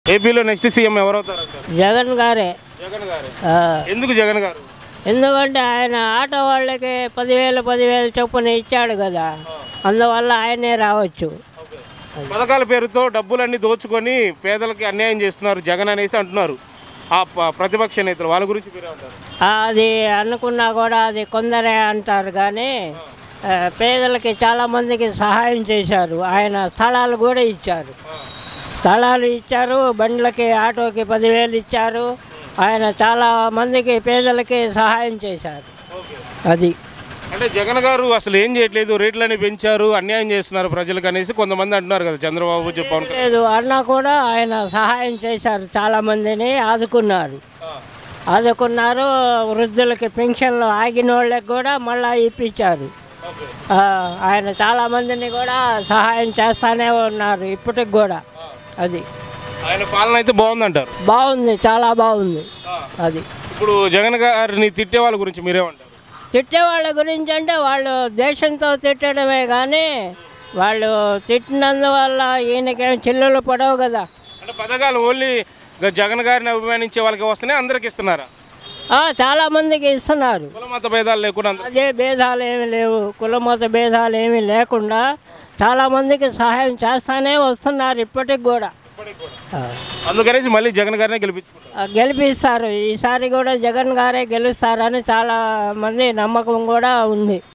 ఏపీలో next CM ఎవరవుతారు అంటారు జగన్ గారే జగన్ గారు ఆ, ఎందుకు జగన్ గారు ఎందుకంటే ఆయన ఆటో వాళ్ళకి పదివేలు పదివేలు చొప్పున ఇచ్చాడు కదా అందువల్ల ఆయనే రావచ్చు పథకాల పేరుతో డబ్బులన్నీ దోచుకొని పేదలకి అన్యాయం చేస్తున్నారు జగన్ అనేసి అంటున్నారు ఆ ప- ప్రతిపక్ష నేతలు వాళ్ళ గురించి మీరే అంటారు ఆ, అది అనుకున్నా కూడా అది కొందరే అంటారు కానీ ఆ, పేదలకి చాలామందికి సహాయం చేశారు ఆయన స్థలాలు కూడా ఇచ్చారు స్థలాలు ఇచ్చారు బండ్లకి ఆటోకి పదివేలు ఇచ్చారు ఆయన చాలా మందికి పేదలకి సహాయం చేశారు అది అంటే జగన్ గారు అసలు ఏం చేయట్లేదు రేట్లని పెంచారు అన్యాయం చేస్తున్నారు ప్రజలకు అనేసి కొంతమంది అంటున్నారు కదా చంద్రబాబు చెప్పు పవన్ కళ్యాణ్. లేదు అన్నా కూడా ఆయన సహాయం చేశారు చాలా మందిని ఆదుకున్నారు ఆదుకున్నారు వృద్ధులకి పెన్షన్లు ఆగిన వాళ్ళకి కూడా మళ్ళీ ఇప్పించారు ఓకే. ఆ, ఆయన చాలా మందిని కూడా సహాయం చేస్తానే ఉన్నారు ఇప్పటికి కూడా అది ఆయన పాలన అయితే బాగుందంటారు బాగుంది చాలా బాగుంది అది ఇప్పుడు జగన్ గారిని తిట్టే వాళ్ళ గురించి మీరేమంటారు తిట్టే వాళ్ళ గురించి అంటే వాళ్ళు దేశంతో తిట్టడమే కానీ వాళ్ళు తిట్టినందువల్ల ఈయనకేం చిల్లులు పడవు కదా అంటే పథకాలు ఓన్లీ జగన్ గారిని అభిమానించే వాళ్ళకి వస్తేనే అందరికి ఇస్తున్నారా ఆ, చాలా మందికి ఇస్తున్నారు కుల మత భేదాలు లేకుండా అందరూ అదే భేదాలు ఏమి లేవు కులమత భేదాలు ఏమీ లేకుండా చాలా మందికి సహాయం చేస్తానే వస్తున్నారు ఇప్పటికి కూడా ఇప్పటికి కూడా. ఆ. అందుకనేసి మళ్ళీ జగన్ గారినే గెలిపించుకుంటారు ఆ, గెలిపిస్తారు ఈసారి కూడా జగన్ గారే గెలుస్తారని చాలా మంది నమ్మకం కూడా ఉంది